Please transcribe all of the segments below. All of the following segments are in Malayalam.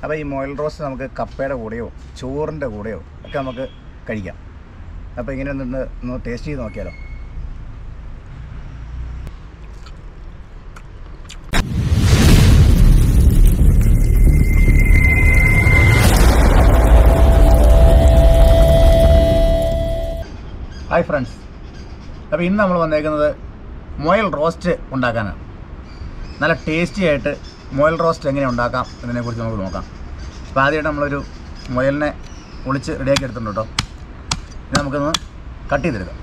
അപ്പോൾ ഈ മൊയൽ റോസ്റ്റ് നമുക്ക് കപ്പയുടെ കൂടെയോ ചോറിൻ്റെ കൂടെയോ ഒക്കെ നമുക്ക് കഴിക്കാം അപ്പോൾ ഇങ്ങനെ ഒന്ന് ഒന്ന് ടേസ്റ്റ് ചെയ്ത് നോക്കിയാലോ ഹായ് ഫ്രണ്ട്സ് അപ്പോൾ ഇന്ന് നമ്മൾ വന്നേക്കുന്നത് മൊയൽ റോസ്റ്റ് ഉണ്ടാക്കാനാണ് നല്ല ടേസ്റ്റി ആയിട്ട് മൊയൽ റോസ്റ്റ് എങ്ങനെ ഉണ്ടാക്കാം എന്നതിനെക്കുറിച്ച് നമുക്ക് നോക്കാം അപ്പോൾ ആദ്യമായിട്ട് നമ്മളൊരു മുയലിനെ ഒളിച്ച് റെഡിയാക്കി എടുത്തിട്ടുണ്ട് കേട്ടോ ഇത് നമുക്കൊന്ന് കട്ട് ചെയ്തെടുക്കാം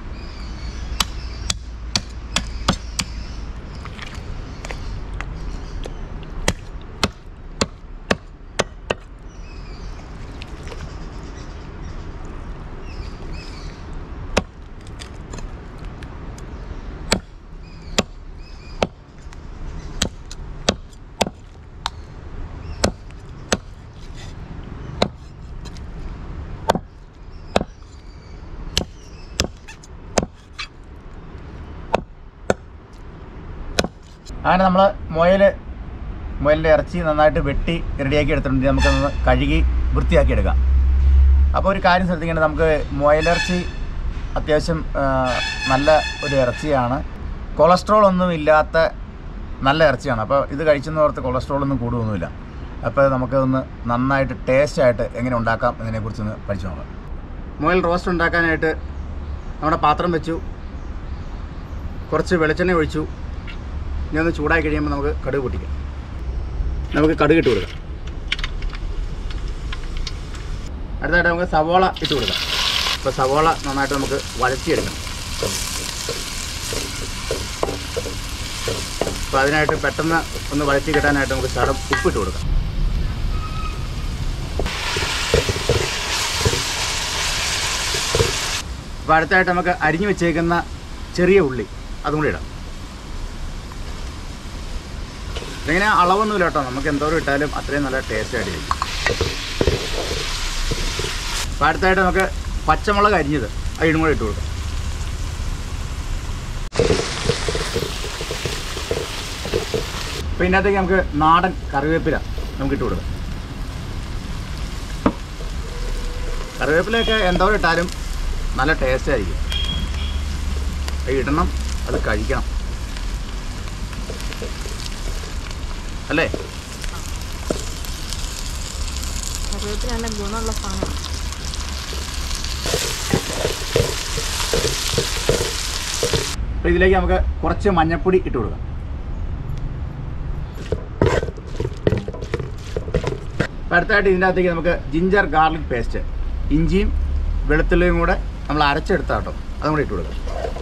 അങ്ങനെ നമ്മൾ മുയൽ മുയലിൻ്റെ ഇറച്ചി നന്നായിട്ട് വെട്ടി റെഡിയാക്കി എടുത്തിട്ടുണ്ട് നമുക്കൊന്ന് കഴുകി വൃത്തിയാക്കി എടുക്കാം അപ്പോൾ ഒരു കാര്യം ശ്രദ്ധിക്കേണ്ടത് നമുക്ക് മുയലിറച്ചി അത്യാവശ്യം ആ, നല്ല ഒരു ഇറച്ചിയാണ് കൊളസ്ട്രോൾ ഒന്നും ഇല്ലാത്ത നല്ല ഇറച്ചിയാണ് അപ്പോൾ ഇത് കഴിച്ചെന്ന് ഓർത്ത് കൊളസ്ട്രോൾ ഒന്നും കൂടുകയൊന്നുമില്ല അപ്പോൾ നമുക്കൊന്ന് നന്നായിട്ട് ടേസ്റ്റായിട്ട് എങ്ങനെ ഉണ്ടാക്കാം എന്നതിനെക്കുറിച്ചൊന്ന് പഠിച്ചു നോക്കാം മുയൽ റോസ്റ്റ് ഉണ്ടാക്കാനായിട്ട് നമ്മുടെ പാത്രം വെച്ചു കുറച്ച് വെളിച്ചെണ്ണ ഒഴിച്ചു ഇനി ഒന്ന് ചൂടായി കഴിയുമ്പോൾ നമുക്ക് കടുക് പൊട്ടിക്കാം നമുക്ക് കടുക് ഇട്ട് കൊടുക്കാം അടുത്തായിട്ട് നമുക്ക് സവോള ഇട്ട് കൊടുക്കാം ഇപ്പോൾ സവോള നന്നായിട്ട് നമുക്ക് വഴറ്റിയെടുക്കണം അപ്പോൾ അതിനായിട്ട് പെട്ടെന്ന് ഒന്ന് വഴറ്റി കിട്ടാനായിട്ട് നമുക്ക് ശടം ഉപ്പിട്ട് കൊടുക്കാം അപ്പോൾ അടുത്തായിട്ട് നമുക്ക് അരിഞ്ഞു വെച്ചേക്കുന്ന ചെറിയ ഉള്ളി അതും കൂടി ഇടാം ഇതിങ്ങനെ അളവൊന്നുമില്ല കേട്ടോ നമുക്ക് എന്തോരം ഇട്ടാലും അത്രയും നല്ല ടേസ്റ്റ് ആയിട്ട് ഇരിക്കും അപ്പോൾ അടുത്തായിട്ട് നമുക്ക് പച്ചമുളക് അരിഞ്ഞത് അതിനും കൂടെ ഇട്ട് കൊടുക്കാം അപ്പോൾ ഇതിനകത്തേക്ക് നമുക്ക് നാടൻ കറിവേപ്പില നമുക്ക് ഇട്ട് കൊടുക്കാം കറിവേപ്പിലയൊക്കെ എന്തോരം ഇട്ടാലും നല്ല ടേസ്റ്റ് ആയിരിക്കും അത് ഇടണം അത് കഴിക്കണം അല്ലേ കറിവേപ്പില നല്ല ഗുണമുള്ള സാധനമാണ് അപ്പോൾ ഇതിലേക്ക് നമുക്ക് കുറച്ച് മഞ്ഞപ്പൊടി ഇട്ട് കൊടുക്കാം അപ്പോൾ അടുത്തായിട്ട് ഇതിൻ്റെ അകത്തേക്ക് നമുക്ക് ജിഞ്ചർ ഗാർലിക് പേസ്റ്റ് ഇഞ്ചിയും വെളുത്തുള്ളിയും കൂടെ നമ്മൾ അരച്ചെടുത്ത കേട്ടോ അതും കൂടി ഇട്ട് കൊടുക്കാം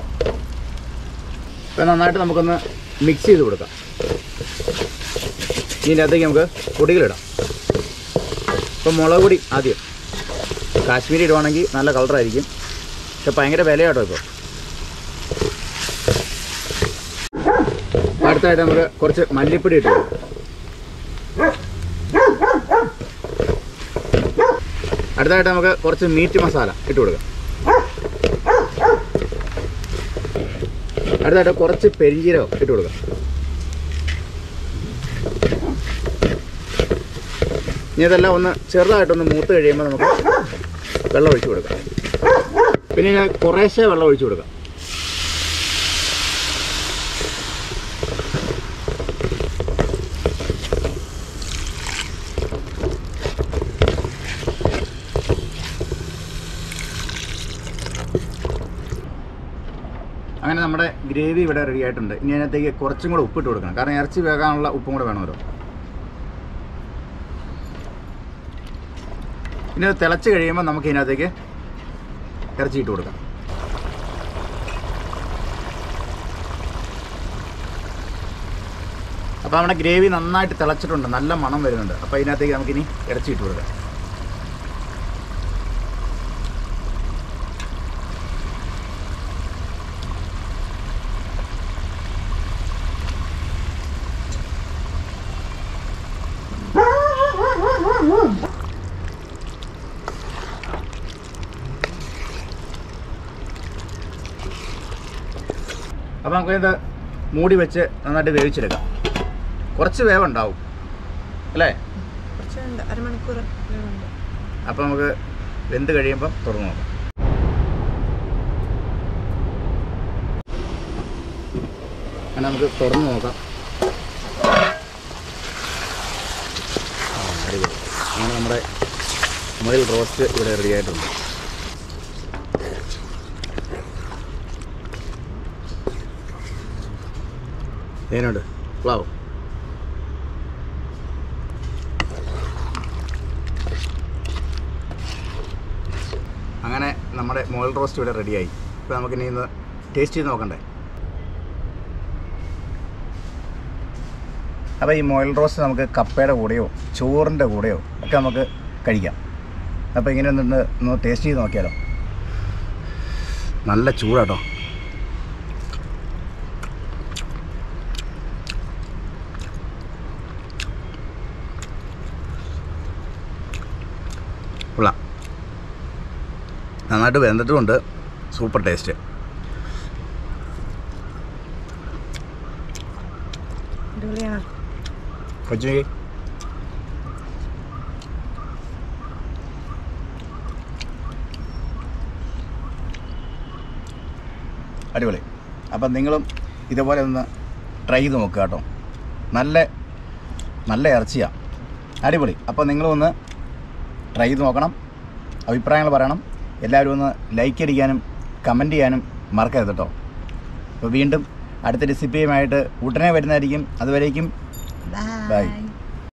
അപ്പോൾ നന്നായിട്ട് നമുക്കൊന്ന് മിക്സ് ചെയ്ത് കൊടുക്കാം ഇതിൻ്റെ അകത്തേക്ക് നമുക്ക് പൊടികളിടാം ഇപ്പോൾ മുളക് പൊടി ആദ്യം കാശ്മീരി ഇടുവാണെങ്കിൽ നല്ല കളറായിരിക്കും പക്ഷെ ഭയങ്കര വിലയാട്ടോ ഇപ്പോൾ അടുത്തായിട്ട് നമുക്ക് കുറച്ച് മല്ലിപ്പൊടി ഇട്ട് കൊടുക്കാം അടുത്തായിട്ട് നമുക്ക് കുറച്ച് മീറ്റ് മസാല ഇട്ട് കൊടുക്കാം അടുത്തായിട്ട് കുറച്ച് പെരിഞ്ചീരകം ഇട്ട് കൊടുക്കാം ഇനി ഇതെല്ലാം ഒന്ന് ചെറുതായിട്ടൊന്ന് മൂത്ത് കഴിയുമ്പോൾ നമുക്ക് വെള്ളം ഒഴിച്ചു കൊടുക്കാം പിന്നെ ഞാൻ കുറേശ്ശെ വെള്ളം ഒഴിച്ചു കൊടുക്കാം അങ്ങനെ നമ്മുടെ ഗ്രേവി ഇവിടെ റെഡി ആയിട്ടുണ്ട് ഇനി അതിനകത്തേക്ക് കുറച്ചും കൂടെ ഉപ്പിട്ട് കൊടുക്കണം കാരണം ഇറച്ചി വേകാനുള്ള ഉപ്പും കൂടെ വേണമല്ലോ ഇനി അത് തിളച്ച് കഴിയുമ്പോൾ നമുക്ക് ഇതിനകത്തേക്ക് ഇറച്ചി ഇട്ട് കൊടുക്കാം അപ്പോൾ നമ്മുടെ ഗ്രേവി നന്നായിട്ട് തിളച്ചിട്ടുണ്ട് നല്ല മണം വരുന്നുണ്ട് അപ്പോൾ ഇതിനകത്തേക്ക് നമുക്കിനി ഇറച്ചി ഇട്ട് കൊടുക്കാം അപ്പോൾ നമുക്കിത് മൂടി വെച്ച് നന്നായിട്ട് വേവിച്ചെടുക്കാം കുറച്ച് വേവുണ്ടാവും അല്ലേ കുറച്ചുണ്ട് അരമണിക്കൂർ ഉണ്ട് അപ്പോൾ നമുക്ക് വെന്ത് കഴിയുമ്പോൾ തുറന്നു നോക്കാം അങ്ങനെ നമുക്ക് തുറന്ന് നോക്കാം ആ, അടിപൊളി അങ്ങനെ നമ്മുടെ മുയൽ റോസ്റ്റ് ഇവിടെ റെഡി ആയിട്ടുണ്ട് ഏനുണ്ട് പ്ലാവ് അങ്ങനെ നമ്മുടെ മുയൽ റോസ്റ്റ് ഇവിടെ റെഡിയായി ഇപ്പോൾ നമുക്കിനി ഇന്ന് ടേസ്റ്റ് ചെയ്ത് നോക്കണ്ടേ അപ്പോൾ ഈ മുയൽ റോസ്റ്റ് നമുക്ക് കപ്പയുടെ കൂടെയോ ചോറിൻ്റെ കൂടെയോ ഒക്കെ നമുക്ക് കഴിക്കാം അപ്പോൾ ഇങ്ങനെ ഒന്ന് ഒന്ന് ടേസ്റ്റ് ചെയ്ത് നോക്കിയാലോ നല്ല ചൂടാട്ടോ കൊള്ളാം നന്നായിട്ട് വെന്തിട്ടുമുണ്ട് സൂപ്പർ ടേസ്റ്റ് അടിപൊളിയാണ് കൊച്ചു അടിപൊളി അപ്പം നിങ്ങളും ഇതുപോലെ ഒന്ന് ട്രൈ ചെയ്ത് നോക്കുക കേട്ടോ നല്ല നല്ല ഇറച്ചിയാണ് അടിപൊളി അപ്പോൾ നിങ്ങളും ഒന്ന് ട്രൈ ചെയ്ത് നോക്കണം അഭിപ്രായങ്ങൾ പറയണം എല്ലാവരും ഒന്ന് ലൈക്ക് അടിക്കാനും കമൻറ്റ് ചെയ്യാനും മറക്കരുത് കേട്ടോ അപ്പോൾ വീണ്ടും അടുത്ത റെസിപ്പിയുമായിട്ട് ഉടനെ വരുന്നതായിരിക്കും അതുവരേക്കും ബൈ